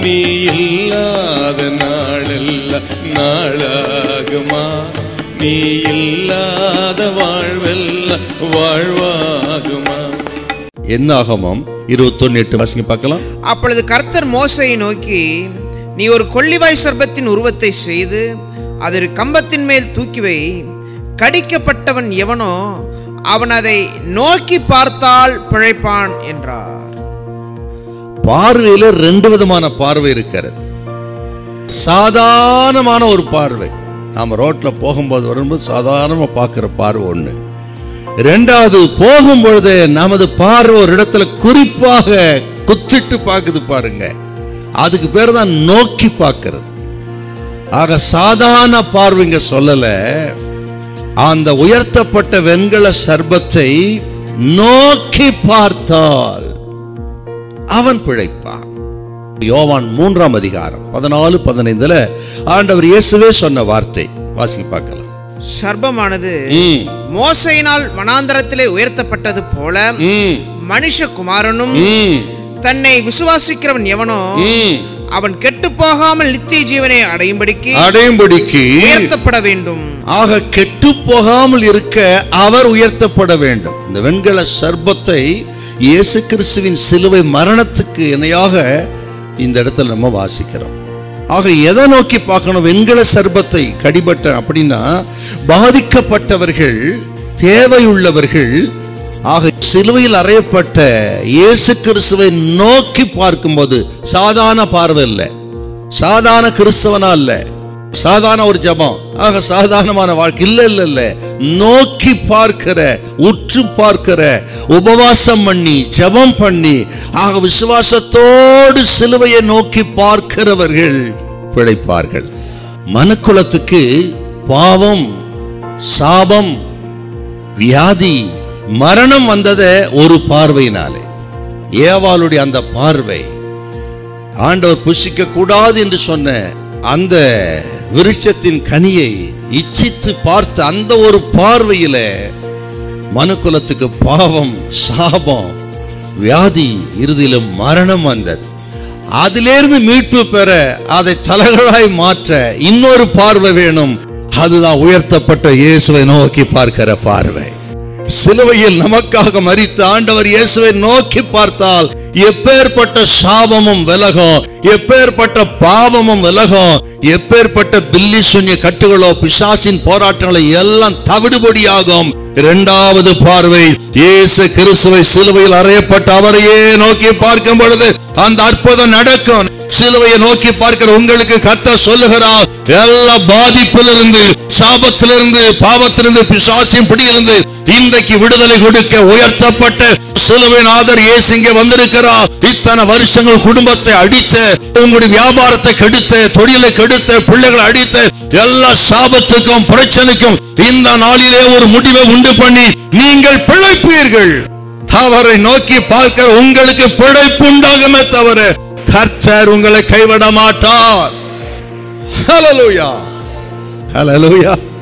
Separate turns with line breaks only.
நீ இல்லாத நாளெல்லாம் நாளாகுமா நீ இல்லாத வாழ்வெல்லாம் வாழ்வாகுமா என்னாகமாம் இருபத்தொன்னு எட்டு வாசிங்க பார்க்கலாம்
அப்பொழுது கர்த்தர் மோசையை நோக்கி நீ ஒரு கொள்ளிவாய் சர்பத்தின் உருவத்தை செய்து அதை ஒரு கம்பத்தின் மேல் தூக்கி வை கடிக்கப்பட்டவன் எவனோ அவன் அதை நோக்கி பார்த்தால் பிழைப்பான் என்றார்
பார்வையில ரெண்டு விதமான பார்வை இருக்கிறது சாதாரணமான ஒரு பார்வை நாம ரோட்ல போகும்போது வரும்போது சாதாரணமா பார்க்கிற பார்வை ஒண்ணு ரெண்டாவது போகும் பொழுது நமது பார்வை ஒரு இடத்துல குறிப்பாக குத்திட்டு பார்க்குது பாருங்க அதுக்கு பேர் தான் நோக்கி பார்க்கிறது ஆக சாதாரண பார்வைங்க சொல்லல அந்த உயர்த்தப்பட்ட வெண்கல சர்பத்தை நோக்கி பார்த்தால் அவன் பிழைப்பான் யோவான் மூன்றாம் அதிகாரம் பதினாலு பதினைந்துல ஆண்டவர் இயேசுவே சொன்ன வார்த்தை வாசிக்க பார்க்கலாம்
சர்ப்பமானது
ம்,
மோசையினால் வனாந்தரத்திலே உயர்த்தப்பட்டது போல
ம்,
மனுஷகுமாரனும்
ம்,
தன்னை விசுவாசிக்கிறவன் எவனோ
ம்.
அவன் கெட்டு போகாமல் நித்திய ஜீவனை அடையும்படிக்கு
அடையும்படிக்கு
உயர்த்தப்பட வேண்டும்
ஆக கெட்டு போகாமல் இருக்க அவர் உயர்த்தப்பட வேண்டும் இந்த வெண்கல சர்பத்தை இயேசு கிறிஸ்துவின் சிலுவை மரணத்துக்கு இணையாக இந்த இடத்துல நம்ம வாசிக்கிறோம் ஆக எதை நோக்கி பார்க்கணும் வெண்கல சர்பத்தை கடிபட்ட அப்படின்னா பாதிக்கப்பட்டவர்கள் தேவையுள்ளவர்கள் ஆக சிலுவையில் அறையப்பட்ட இயேசு கிறிஸ்துவை நோக்கி பார்க்கும்போது சாதாரண பார்வை இல்லை சாதாரண கிறிஸ்தவனா இல்ல சாதாரண ஒரு ஜபம் ஆக சாதாரணமான வாழ்க்கை இல்ல இல்ல இல்ல நோக்கி பார்க்கிற உற்று பார்க்கிற உபவாசம் பண்ணி ஜெபம் பண்ணி ஆக விசுவாசத்தோடு சிலுவையை நோக்கி பார்க்கிறவர்கள் பிழைப்பார்கள் மனுக்குலத்துக்கு பாவம் சாபம் வியாதி மரணம் வந்ததே ஒரு பார்வையினாலே ஏவாளுடைய அந்த பார்வை ஆண்டவர் புசிக்க கூடாது என்று சொன்ன அந்த விருட்சத்தின் கனியை இச்சித்து பார்த்த அந்த ஒரு பார்வையில மனுக்குலத்துக்கு பாவம் சாபம் வியாதி இறுதியிலும் மரணம் வந்தது அதிலிருந்து மீட்பு பெற அதை தலைகளாய் மாற்ற இன்னொரு பார்வை வேணும் அதுதான் உயர்த்தப்பட்ட இயேசுவை நோக்கி பார்க்கிற பார்வை சிலுவையில் நமக்காக மரித்த ஆண்டவர் இயேசுவை நோக்கி பார்த்தால் எப்பேற்பட்ட சாபமும் விலகும் எப்பேற்பட்ட பாவமும் விலகும் எப்பேற்பட்ட பில்லி சுன்ய கட்டுகளோ பிசாசின் போராட்டங்களை எல்லாம் தவிடுபடியாகும் இரண்டாவது பார்வை இயேசு கிறிஸ்துவை சிலுவையில் அறையப்பட்ட அவரையே நோக்கி பார்க்கும் பொழுது அந்த அற்புதம் நடக்கும் சிலுவையை நோக்கி பார்க்கிற உங்களுக்கு கத்த சொல்லுகிறார் எல்லா பாதிப்பிலிருந்து சாபத்திலிருந்து பாவத்திலிருந்து பிசாசின் பிடியிலிருந்து இன்றைக்கு விடுதலை கொடுக்க உயர்த்தப்பட்ட சிலுவைநாதர் இயேசு இங்கே வந்திருக்கிறார் இத்தனை வருஷங்கள் குடும்பத்தை அடித்த உங்களுடைய வியாபாரத்தை கெடுத்த தொழிலை கெடுத்த பிள்ளைகளை அடித்த எல்லா சாபத்துக்கும் பிரச்சனைக்கும் இந்த நாளிலே ஒரு முடிவை உண்டு பண்ணி நீங்கள் பிழைப்பீர்கள் அவரை நோக்கி பார்க்கிற உங்களுக்கு பிழைப்பு உண்டாகுமே தவிர கர்த்தர் உங்களை கைவிட மாட்டார் ஹalleluya ஹalleluya